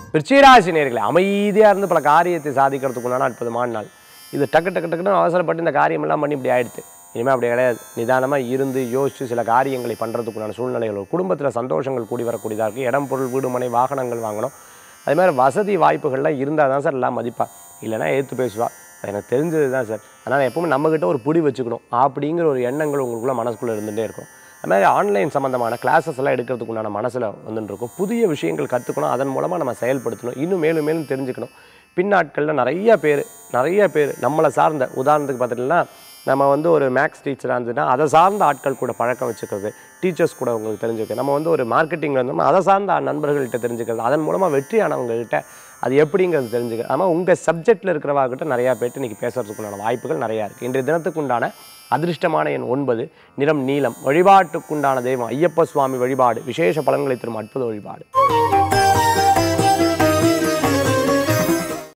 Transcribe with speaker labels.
Speaker 1: விருச்சிகராசி நேர்களே அமைதியாக இருந்து பல காரியத்தை சாதிக்கிறதுக்குண்டான அற்புதமான நாள் இது டக்கு டக்கு டக்குன்னு அவசரப்பட்டு இந்த காரியமெல்லாம் பண்ணி இப்படி ஆயிடுது இனிமேல் அப்படி கிடையாது நிதானமாக இருந்து யோசித்து சில காரியங்களை பண்ணுறதுக்குண்டான சூழ்நிலைகள் குடும்பத்தில் சந்தோஷங்கள் கூடி வரக்கூடியதாக இருக்குது இடம் பொருள் வீடு மனை வாகனங்கள் வாங்கணும் அது மாதிரி வசதி வாய்ப்புகள்லாம் இருந்தால் தான் சார் எல்லாம் மதிப்பா இல்லைன்னா எடுத்து பேசுவா அது எனக்கு தெரிஞ்சது தான் சார் அதனால் எப்பவுமே நம்மக்கிட்ட ஒரு பிடி வச்சுக்கணும் அப்படிங்கிற ஒரு எண்ணங்கள் உங்களுக்குள்ள மனசுக்குள்ளே இருந்துகிட்டே இருக்கும் அது மாதிரி ஆன்லைன் சம்மந்தமான கிளாஸஸ் எல்லாம் எடுக்கிறதுக்கு உண்டான மனசில் வந்துட்டு இருக்கும் புதிய விஷயங்கள் கற்றுக்கணும் அதன் மூலமாக நம்ம செயல்படுத்தணும் இன்னும் மேலும் மேலும் தெரிஞ்சுக்கணும் பின்னாட்களில் நிறைய பேர் நிறைய பேர் நம்மளை சார்ந்த உதாரணத்துக்கு பார்த்துட்டீங்கன்னா நம்ம வந்து ஒரு மேக்ஸ் டீச்சராக இருந்துச்சுன்னா அதை சார்ந்த ஆட்கள் கூட பழக்கம் வச்சுக்கிறது டீச்சர்ஸ் கூட உங்களுக்கு தெரிஞ்சுக்கிறது நம்ம வந்து ஒரு மார்க்கெட்டிங்கில் இருந்தோம்னா அதை சார்ந்த நண்பர்கள்கிட்ட தெரிஞ்சுக்கிறது அதன் மூலமாக வெற்றியானவங்ககிட்ட அது எப்படிங்கிறது தெரிஞ்சுக்கிறது ஆனால் உங்கள் சப்ஜெக்டில் இருக்கிறவங்ககிட்ட நிறையா பேர்ட்டு இன்றைக்கி பேசுறதுக்குண்டான வாய்ப்புகள் நிறையா இருக்குது இன்றைய தினத்துக்குண்டான அதிர்ஷ்டமான எண் ஒன்பது நிறம் நீலம் வழிபாட்டுக்குண்டான தெய்வம் ஐயப்ப சுவாமி வழிபாடு விசேஷ பலன்களை தரும் அற்புத வழிபாடு